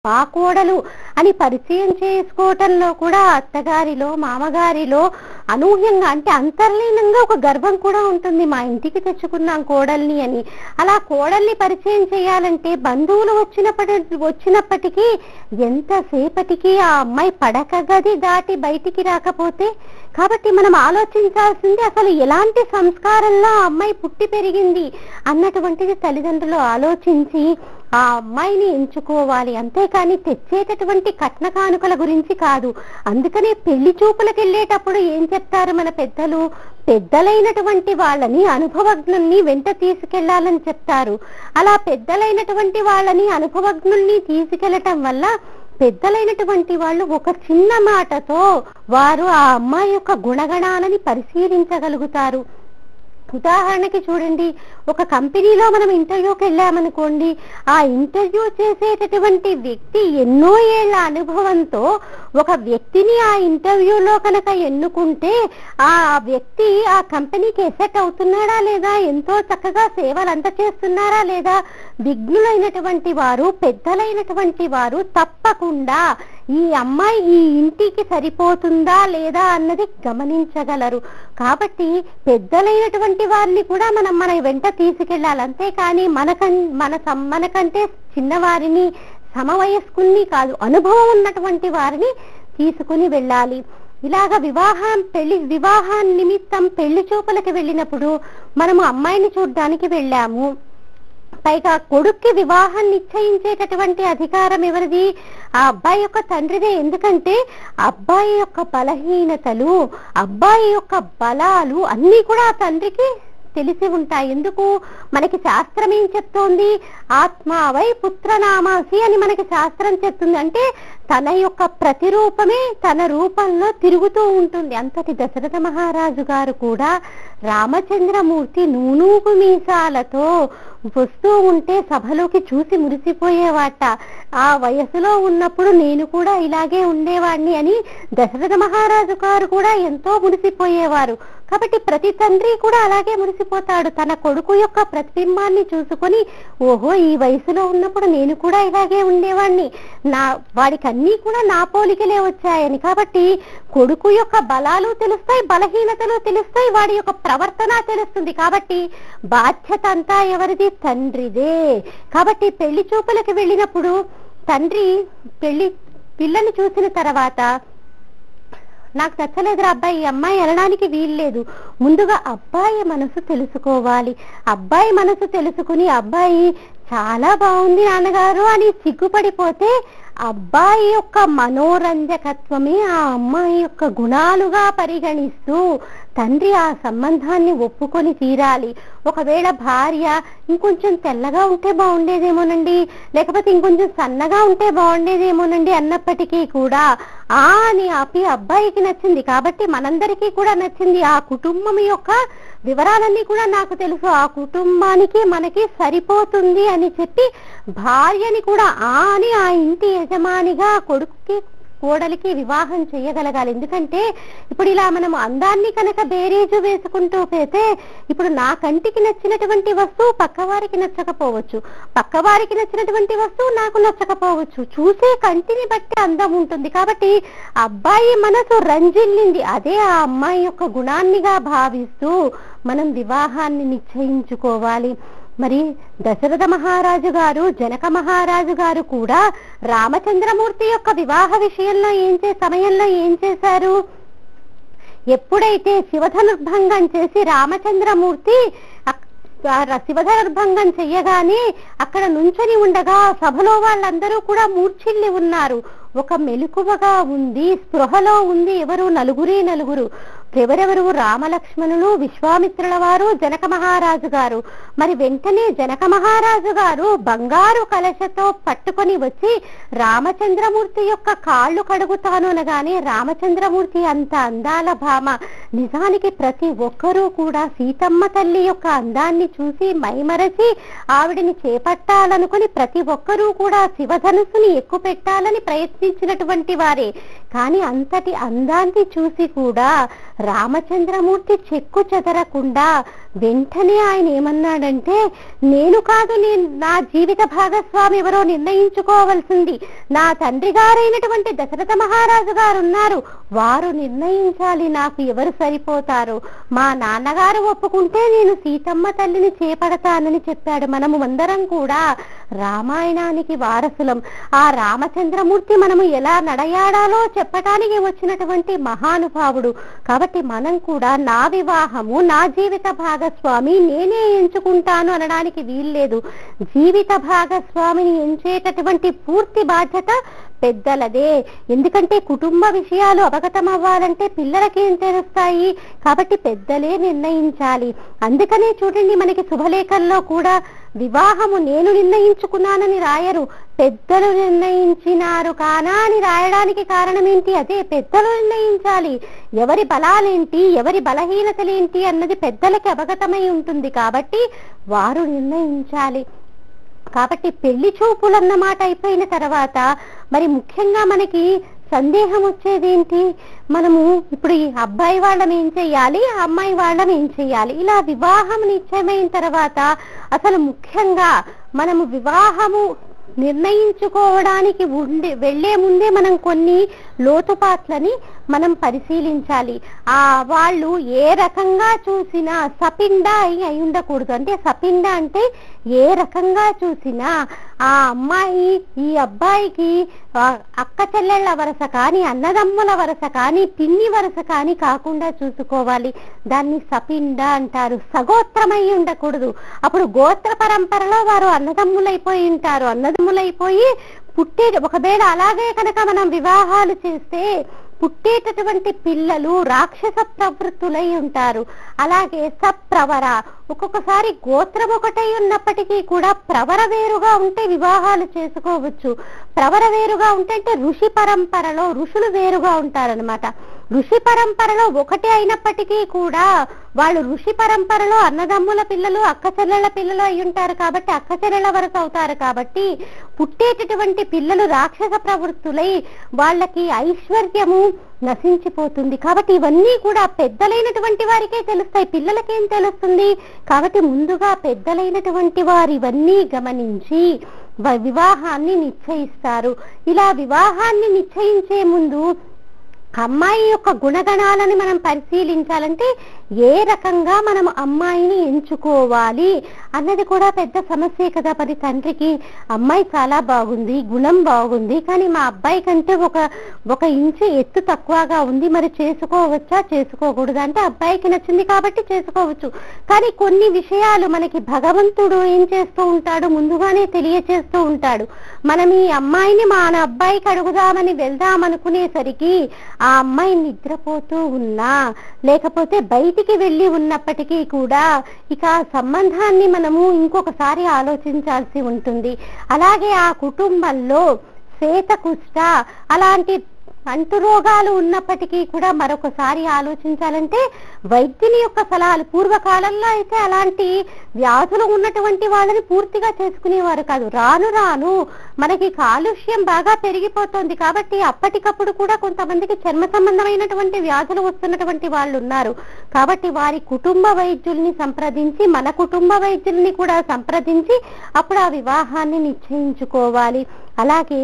ఆ కోడలు అని పరిచయం చేసుకోవటంలో కూడా అత్తగారిలో మామగారిలో అనూహ్యంగా అంటే అంతర్లీనంగా ఒక గర్వం కూడా ఉంటుంది మా ఇంటికి తెచ్చుకున్నాం కోడల్ని అని అలా కోడల్ని పరిచయం చేయాలంటే బంధువులు వచ్చినప్పటి వచ్చినప్పటికీ ఎంతసేపటికి ఆ అమ్మాయి పడక గది దాటి బయటికి రాకపోతే కాబట్టి మనం ఆలోచించాల్సింది అసలు ఎలాంటి సంస్కారంలో ఆ అమ్మాయి పుట్టి పెరిగింది అన్నటువంటిది తల్లిదండ్రులు ఆలోచించి ఆ అమ్మాయిని ఎంచుకోవాలి అంతేకాని తెచ్చేటటువంటి కట్న కానుకల గురించి కాదు అందుకనే పెళ్లి చూపులకు వెళ్ళేటప్పుడు ఏం చెప్తారు మన పెద్దలు పెద్దలైనటువంటి వాళ్ళని అనుభవజ్ఞుల్ని వెంట తీసుకెళ్లాలని చెప్తారు అలా పెద్దలైనటువంటి వాళ్ళని అనుభవజ్ఞుల్ని తీసుకెళ్లటం వల్ల పెద్దలైనటువంటి వాళ్ళు ఒక చిన్న మాటతో వారు ఆ అమ్మాయి యొక్క గుణగణాలని పరిశీలించగలుగుతారు ఉదాహరణకి చూడండి ఒక కంపెనీలో మనం ఇంటర్వ్యూకి వెళ్ళామనుకోండి ఆ ఇంటర్వ్యూ చేసేటటువంటి వ్యక్తి ఎన్నో ఏళ్ల అనుభవంతో ఒక వ్యక్తిని ఆ ఇంటర్వ్యూలో కనుక ఎన్నుకుంటే ఆ వ్యక్తి ఆ కంపెనీకి ఎసెట్ అవుతున్నాడా లేదా ఎంతో చక్కగా సేవలు అంత చేస్తున్నారా లేదా విఘ్నులైనటువంటి వారు పెద్దలైనటువంటి వారు తప్పకుండా ఈ అమ్మాయి ఈ ఇంటికి సరిపోతుందా లేదా అన్నది గమనించగలరు కాబట్టి పెద్దలైనటువంటి వారిని కూడా మనం మన వెంట తీసుకెళ్ళాలి అంతేకాని మనకం మన సం- మనకంటే చిన్నవారిని సమవయస్కుల్ని కాదు అనుభవం ఉన్నటువంటి వారిని తీసుకుని వెళ్ళాలి ఇలాగ వివాహం పెళ్లి వివాహం నిమిత్తం పెళ్లి చూపులకు వెళ్ళినప్పుడు మనము అమ్మాయిని చూడ్డానికి వెళ్ళాము పైగా కొడుక్కి వివాహం నిశ్చయించేటటువంటి అధికారం ఎవరిది ఆ అబ్బాయి యొక్క తండ్రిదే ఎందుకంటే అబ్బాయి యొక్క బలహీనతలు అబ్బాయి యొక్క బలాలు అన్నీ కూడా ఆ తండ్రికి తెలిసి ఉంటాయి ఎందుకు మనకి శాస్త్రం ఏం చెప్తోంది ఆత్మ వై పుత్రనామాసి అని మనకి శాస్త్రం చెప్తుంది అంటే తన యొక్క ప్రతిరూపమే తన రూపంలో తిరుగుతూ ఉంటుంది అంతటి దశరథ మహారాజు గారు కూడా రామచంద్రమూర్తి నూనూగు మీసాలతో వస్తూ ఉంటే సభలోకి చూసి మురిసిపోయేవాట ఆ వయసులో ఉన్నప్పుడు నేను కూడా ఇలాగే ఉండేవాడిని అని దశరథ మహారాజు గారు కూడా ఎంతో మురిసిపోయేవారు కాబట్టి ప్రతి తండ్రి కూడా అలాగే మురిసిపోతాడు తన కొడుకు యొక్క ప్రతిబింబాన్ని చూసుకొని ఓహో ఈ వయసులో ఉన్నప్పుడు నేను కూడా ఇలాగే ఉండేవాడిని నా వాడికి అన్నీ కూడా నా పోలికలే వచ్చాయని కాబట్టి కొడుకు యొక్క బలాలు తెలుస్తాయి బలహీనతలు తెలుస్తాయి వాడి యొక్క ప్రవర్తన తెలుస్తుంది కాబట్టి బాధ్యత అంతా ఎవరిది తండ్రిదే కాబట్టి పెళ్లి చూపులకు వెళ్ళినప్పుడు తండ్రి పెళ్లి పిల్లని చూసిన తర్వాత నాకు నచ్చలేదురా అబ్బాయి ఈ అమ్మాయి వెళ్ళడానికి వీల్లేదు ముందుగా అబ్బాయి మనసు తెలుసుకోవాలి అబ్బాయి మనసు తెలుసుకుని అబ్బాయి చాలా బాగుంది నాన్నగారు అని సిగ్గుపడిపోతే అబ్బాయి యొక్క మనోరంజకత్వమే ఆ అమ్మాయి యొక్క గుణాలుగా పరిగణిస్తూ తండ్రి ఆ సంబంధాన్ని ఒప్పుకొని తీరాలి ఒకవేళ భార్య ఇంకొంచెం తెల్లగా ఉంటే బాగుండేదేమోనండి లేకపోతే ఇంకొంచెం సన్నగా ఉంటే బాగుండేదేమోనండి అన్నప్పటికీ కూడా ఆ అని ఆపి అబ్బాయికి నచ్చింది కాబట్టి మనందరికీ కూడా నచ్చింది ఆ కుటుంబం యొక్క వివరాలన్నీ కూడా నాకు తెలుసు ఆ కుటుంబానికి మనకి సరిపోతుంది అని చెప్పి భార్యని కూడా ఆ అని ఆ ఇంటి యజమానిగా కొడుకుకి కోడలికి వివాహం చేయగలగాలి ఎందుకంటే ఇప్పుడు ఇలా మనం అందాన్ని కనుక బేరీజు వేసుకుంటూ పోతే ఇప్పుడు నా కంటికి నచ్చినటువంటి వస్తువు పక్కవారికి నచ్చకపోవచ్చు పక్కవారికి నచ్చినటువంటి వస్తువు నాకు నచ్చకపోవచ్చు చూసే కంటిని బట్టి అందం ఉంటుంది కాబట్టి అబ్బాయి మనసు రంజిల్లింది అదే ఆ అమ్మాయి యొక్క గుణాన్నిగా భావిస్తూ మనం వివాహాన్ని నిశ్చయించుకోవాలి మరి దశరథ మహారాజు గారు జనక మహారాజు గారు కూడా రామచంద్రమూర్తి యొక్క వివాహ విషయంలో ఏం చే సమయంలో ఏం చేశారు ఎప్పుడైతే శివధనుర్భంగం చేసి రామచంద్రమూర్తి అక్- ఆ శివధనుర్భంగం చెయ్యగానే అక్కడ నుంచొని ఉండగా సభలో వాళ్ళందరూ కూడా మూర్ఛిల్లి ఉన్నారు ఒక మెలకువగా ఉంది స్పృహలో ఉంది ఎవరు నలుగురే నలుగురు ఎవరెవరు రామలక్ష్మణులు విశ్వామిత్రుల వారు జనక మహారాజు గారు మరి వెంటనే జనక మహారాజు గారు బంగారు కలశతో పట్టుకొని వచ్చి రామచంద్రమూర్తి యొక్క కాళ్ళు కడుగుతాను అనగానే రామచంద్రమూర్తి అంత అందాల భామ నిజానికి ప్రతి ఒక్కరూ కూడా సీతమ్మ తల్లి యొక్క అందాన్ని చూసి మైమరచి ఆవిడిని చేపట్టాలనుకుని ప్రతి ఒక్కరూ కూడా శివధనుసుని ఎక్కుపెట్టాలని ప్రయత్నించినటువంటి వారే కానీ అంతటి అందాన్ని చూసి కూడా రామచంద్రమూర్తి చెక్కు చెదరకుండా వెంటనే ఆయన ఏమన్నాడంటే నేను కాదు నేను నా జీవిత భాగస్వామి ఎవరో నిర్ణయించుకోవలసింది నా తండ్రి గారైనటువంటి దశరథ మహారాజు గారు ఉన్నారు వారు నిర్ణయించాలి నాకు ఎవరు సరిపోతారు మా నాన్నగారు ఒప్పుకుంటే నేను సీతమ్మ తల్లిని చేపడతానని చెప్పాడు మనము అందరం కూడా రామాయణానికి వారసులం ఆ రామచంద్రమూర్తి మనము ఎలా నడయాడాలో చెప్పటానికి వచ్చినటువంటి మహానుభావుడు కాబట్టి మనం కూడా నా వివాహము నా జీవిత భాగస్వామి నేనే ఎంచుకుంటాను అనడానికి వీల్లేదు జీవిత భాగస్వామిని ఎంచేటటువంటి పూర్తి బాధ్యత పెద్దలదే ఎందుకంటే కుటుంబ విషయాలు అవగతం అవ్వాలంటే పిల్లలకేం తెలుస్తాయి కాబట్టి పెద్దలే నిర్ణయించాలి అందుకనే చూడండి మనకి శుభలేఖల్లో కూడా వివాహము నేను నిర్ణయించుకున్నానని రాయరు పెద్దలు నిర్ణయించినారు కానా అని రాయడానికి కారణం ఏంటి అదే పెద్దలు నిర్ణయించాలి ఎవరి బలాలేంటి ఎవరి బలహీనతలేంటి అన్నది పెద్దలకి అవగతమై ఉంటుంది కాబట్టి వారు నిర్ణయించాలి కాబట్టి పెళ్లి చూపులు అన్నమాట అయిపోయిన తర్వాత మరి ముఖ్యంగా మనకి సందేహం వచ్చేదేంటి మనము ఇప్పుడు ఈ అబ్బాయి వాళ్ళం ఏం చెయ్యాలి ఆ అమ్మాయి వాళ్ళం ఏం చెయ్యాలి ఇలా వివాహం నిశ్చయమైన తర్వాత అసలు ముఖ్యంగా మనము వివాహము నిర్ణయించుకోవడానికి ఉండే వెళ్లే ముందే మనం కొన్ని లోతుపాట్లని మనం పరిశీలించాలి ఆ వాళ్ళు ఏ రకంగా చూసినా సపిండ అయి అయి ఉండకూడదు అంటే సపిండ అంటే ఏ రకంగా చూసినా ఆ అమ్మాయి ఈ అబ్బాయికి ఆ అక్క చెల్లెళ్ళ వరస కానీ అన్నదమ్ముల వరస కానీ పిన్ని వరస కానీ కాకుండా చూసుకోవాలి దాన్ని సపిండ అంటారు సగోత్రమై ఉండకూడదు అప్పుడు గోత్ర పరంపరలో వారు అన్నదమ్ములైపోయి ఉంటారు అన్నదమ్ములైపోయి పుట్టే ఒకవేళ అలాగే కనుక మనం వివాహాలు చేస్తే పుట్టేటటువంటి పిల్లలు రాక్షస ప్రవృత్తులై ఉంటారు అలాగే సప్రవర ఒక్కొక్కసారి గోత్రం ఒకటై ఉన్నప్పటికీ కూడా ప్రవర వేరుగా ఉంటే వివాహాలు చేసుకోవచ్చు ప్రవర వేరుగా ఉంటే అంటే ఋషి పరంపరలో ఋషులు వేరుగా ఉంటారనమాట ఋషి పరంపరలో ఒకటే అయినప్పటికీ కూడా వాళ్ళు ఋషి పరంపరలో అన్నదమ్ముల పిల్లలు అక్క చెల్లెళ్ళ పిల్లలు అయి ఉంటారు కాబట్టి అక్క చెల్లెళ్ళ వరకు అవుతారు కాబట్టి పుట్టేటటువంటి పిల్లలు రాక్షస ప్రవృత్తులై వాళ్ళకి ఐశ్వర్యము నశించిపోతుంది కాబట్టి ఇవన్నీ కూడా పెద్దలైనటువంటి వారికే తెలుస్తాయి పిల్లలకేం తెలుస్తుంది కాబట్టి ముందుగా పెద్దలైనటువంటి వారు ఇవన్నీ గమనించి వ- వివాహాన్ని నిశ్చయిస్తారు ఇలా వివాహాన్ని నిశ్చయించే ముందు అమ్మాయి యొక్క గుణగణాలని మనం పరిశీలించాలంటే ఏ రకంగా మనం అమ్మాయిని ఎంచుకోవాలి అన్నది కూడా పెద్ద సమస్యే కదా మరి తండ్రికి అమ్మాయి చాలా బాగుంది గుణం బాగుంది కానీ మా అబ్బాయి కంటే ఒక ఒక ఇంచు ఎత్తు తక్కువగా ఉంది మరి చేసుకోవచ్చా చేసుకోకూడదా అంటే అబ్బాయికి నచ్చింది కాబట్టి చేసుకోవచ్చు కానీ కొన్ని విషయాలు మనకి భగవంతుడు ఏం చేస్తూ ఉంటాడు ముందుగానే తెలియచేస్తూ ఉంటాడు మనం ఈ అమ్మాయిని మన అబ్బాయికి అడుగుదామని వెళ్దాం అనుకునేసరికి ఆ అమ్మాయి నిద్రపోతూ ఉన్నా లేకపోతే బయటికి వెళ్ళి ఉన్నప్పటికీ కూడా ఇక ఆ సంబంధాన్ని మనము ఇంకొకసారి ఆలోచించాల్సి ఉంటుంది అలాగే ఆ కుటుంబంలో శ్వేత కుష్ట అలాంటి అంటురోగాలు ఉన్నప్పటికీ కూడా మరొకసారి ఆలోచించాలంటే వైద్యుని యొక్క సలహాలు పూర్వకాలంలో అయితే అలాంటి వ్యాధులు ఉన్నటువంటి వాళ్ళని పూర్తిగా చేసుకునేవారు కాదు రాను రాను మనకి కాలుష్యం బాగా పెరిగిపోతుంది కాబట్టి అప్పటికప్పుడు కూడా కొంతమందికి చర్మ సంబంధమైనటువంటి వ్యాధులు వస్తున్నటువంటి వాళ్ళు ఉన్నారు కాబట్టి వారి కుటుంబ వైద్యుల్ని సంప్రదించి మన కుటుంబ వైద్యుల్ని కూడా సంప్రదించి అప్పుడు ఆ వివాహాన్ని నిశ్చయించుకోవాలి అలాగే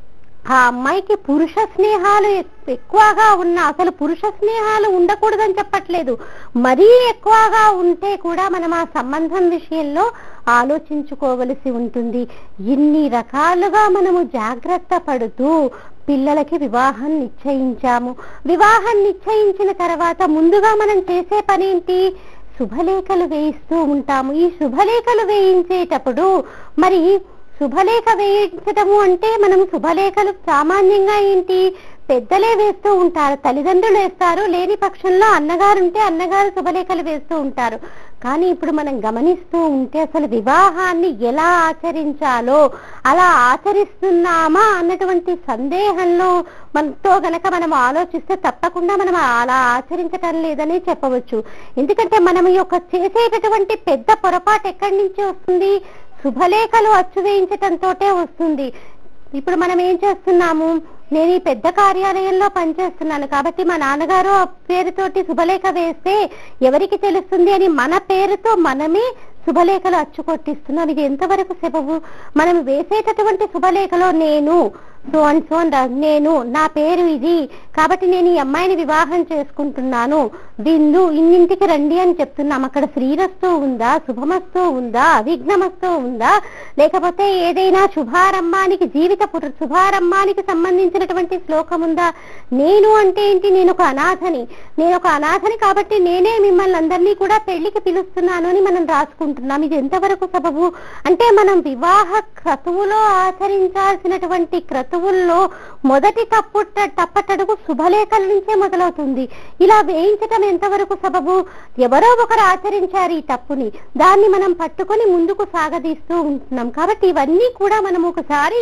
ఆ అమ్మాయికి పురుష స్నేహాలు ఎక్- ఎక్కువగా ఉన్న అసలు పురుష స్నేహాలు ఉండకూడదని చెప్పట్లేదు మరీ ఎక్కువగా ఉంటే కూడా మనం ఆ సంబంధం విషయంలో ఆలోచించుకోవలసి ఉంటుంది ఇన్ని రకాలుగా మనము జాగ్రత్త పడుతూ పిల్లలకి వివాహం నిశ్చయించాము వివాహం నిశ్చయించిన తర్వాత ముందుగా మనం చేసే పనేంటి శుభలేఖలు వేయిస్తూ ఉంటాము ఈ శుభలేఖలు వేయించేటప్పుడు మరి శుభలేఖ వేయించటము అంటే మనం శుభలేఖలు సామాన్యంగా ఏంటి పెద్దలే వేస్తూ ఉంటారు తల్లిదండ్రులు వేస్తారు లేని పక్షంలో అన్నగారు ఉంటే అన్నగారు శుభలేఖలు వేస్తూ ఉంటారు కానీ ఇప్పుడు మనం గమనిస్తూ ఉంటే అసలు వివాహాన్ని ఎలా ఆచరించాలో అలా ఆచరిస్తున్నామా అన్నటువంటి సందేహంలో మనతో గనక మనం ఆలోచిస్తే తప్పకుండా మనం అలా ఆచరించటం లేదని చెప్పవచ్చు ఎందుకంటే మనం ఈ యొక్క చేసేటటువంటి పెద్ద పొరపాటు ఎక్కడి నుంచి వస్తుంది శుభలేఖలు అచ్చు వేయించటంతోటే వస్తుంది ఇప్పుడు మనం ఏం చేస్తున్నాము నేను ఈ పెద్ద కార్యాలయంలో పనిచేస్తున్నాను కాబట్టి మా నాన్నగారు ఆ పేరుతోటి శుభలేఖ వేస్తే ఎవరికి తెలుస్తుంది అని మన పేరుతో మనమే శుభలేఖలు అచ్చు కొట్టిస్తున్నాం ఇది ఎంతవరకు సబబు మనం వేసేటటువంటి శుభలేఖలో నేను సో అండ్ సో నేను నా పేరు ఇది కాబట్టి నేను ఈ అమ్మాయిని వివాహం చేసుకుంటున్నాను బిందు ఇన్నింటికి రండి అని చెప్తున్నాం అక్కడ శ్రీరస్తు ఉందా శుభమస్తు ఉందా అవిఘ్నమస్తు ఉందా లేకపోతే ఏదైనా శుభారంభానికి జీవిత పుర- శుభారంభానికి సంబంధించినటువంటి శ్లోకం ఉందా నేను అంటే ఏంటి నేను ఒక అనాథని నేను ఒక అనాథని కాబట్టి నేనే మిమ్మల్ని అందరినీ కూడా పెళ్లికి పిలుస్తున్నాను అని మనం రాసుకుంటున్నాం ఇది ఎంతవరకు సబబు అంటే మనం వివాహ క్రతువులో ఆచరించాల్సినటువంటి క్రతువుల్లో మొదటి తప్పు తప్పటడుగు శుభలేఖల నుంచే మొదలవుతుంది ఇలా వేయించటం ఎంతవరకు సబబు ఎవరో ఒకరు ఆచరించారు ఈ తప్పుని దాన్ని మనం పట్టుకొని ముందుకు సాగదీస్తూ ఉంటున్నాం కాబట్టి ఇవన్నీ కూడా మనం ఒకసారి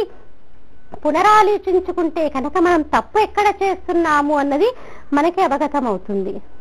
పునరాలోచించుకుంటే కనుక మనం తప్పు ఎక్కడ చేస్తున్నాము అన్నది మనకి అవగతం అవుతుంది